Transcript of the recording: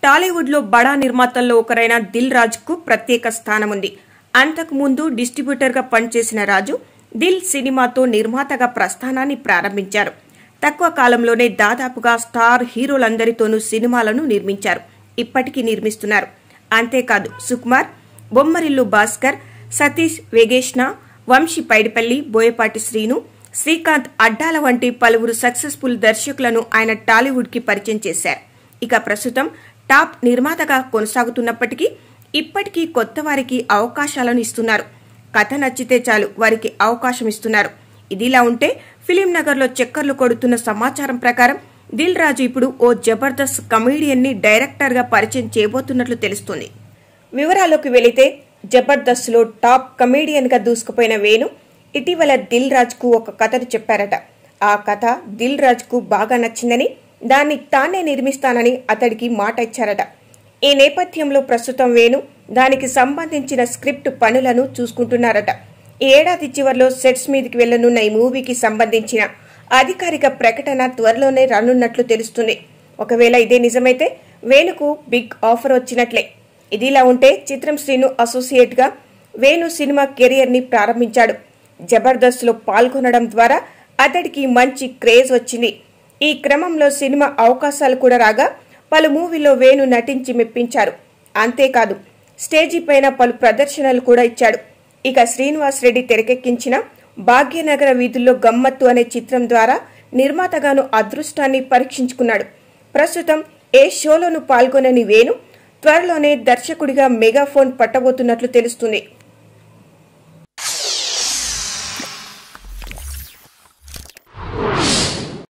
టాలీవుడ్ లో బడా నిర్మాతల్లో ఒకరైన దిల్ రాజ్ కు ప్రత్యేక స్థానం ఉంది అంతకు ముందు డిస్ట్రిబ్యూటర్ గా పనిచేసిన రాజు దిల్ సినిమాతో నిర్మాతగా ప్రస్థానాన్ని ప్రారంభించారు తక్కువ కాలంలోనే దాదాపుగా స్టార్ హీరోలందరితోనూ సినిమాలను నిర్మించారు ఇప్పటికీ నిర్మిస్తున్నారు అంతేకాదు సుకుమార్ బొమ్మరిల్లు భాస్కర్ సతీష్ వెగేష్ణ వంశీ పైడిపల్లి బోయపాటి శ్రీను శ్రీకాంత్ అడ్డాల వంటి పలువురు సక్సెస్ఫుల్ దర్శకులను ఆయన టాలీవుడ్ కి పరిచయం చేశారు ఇక ప్రస్తుతం టాప్ నిర్మాతగా కొనసాగుతున్నప్పటికీ ఇప్పటికీ కొత్త వారికి అవకాశాలను ఇస్తున్నారు కథ నచ్చితే చాలు వారికి అవకాశం ఇస్తున్నారు ఇదిలా ఉంటే ఫిలిం నగర్ లో చక్కర్లు కొడుతున్న సమాచారం ప్రకారం దిల్ రాజు ఇప్పుడు ఓ జబర్దస్త్ కమీడియన్ ని డైరెక్టర్ గా పరిచయం చేయబోతున్నట్లు తెలుస్తుంది వివరాల్లోకి వెళితే జబర్దస్త్ లో టాప్ కమీడియన్ గా దూసుకుపోయిన వేణు ఇటీవల దిల్ రాజ్ కు ఒక కథను చెప్పారట ఆ కథ దిల్ రాజ్ కు బాగా నచ్చిందని దాన్ని తానే నిర్మిస్తానని అతడికి మాట ఇచ్చారట ఈ నేపథ్యంలో ప్రస్తుతం వేణు దానికి సంబంధించిన స్క్రిప్ట్ పనులను చూసుకుంటున్నారట ఈ ఏడాది చివరిలో సెట్స్ మీదకి వెళ్లనున్న ఈ మూవీకి సంబంధించిన అధికారిక ప్రకటన త్వరలోనే రానున్నట్లు తెలుస్తుంది ఒకవేళ ఇదే నిజమైతే వేణుకు బిగ్ ఆఫర్ వచ్చినట్లే ఇదిలా ఉంటే చిత్రం శ్రీను అసోసియేట్ గా వేణు సినిమా కెరియర్ ని ప్రారంభించాడు జబర్దస్త్ లో పాల్గొనడం ద్వారా అతడికి మంచి క్రేజ్ వచ్చింది ఈ క్రమంలో సినిమా అవకాశాలు కూడా రాగా పలు మూవీలో వేణు నటించి మెప్పించారు అంతేకాదు స్టేజీ పైన పలు ప్రదర్శనలు కూడా ఇచ్చాడు ఇక శ్రీనివాస్ రెడ్డి తెరకెక్కించిన భాగ్యనగర వీధుల్లో గమ్మత్తు అనే చిత్రం ద్వారా నిర్మాతగాను అదృష్టాన్ని పరీక్షించుకున్నాడు ప్రస్తుతం ఏ షోలోనూ పాల్గొనని వేణు త్వరలోనే దర్శకుడిగా మెగాఫోన్ పట్టబోతున్నట్లు తెలుస్తుంది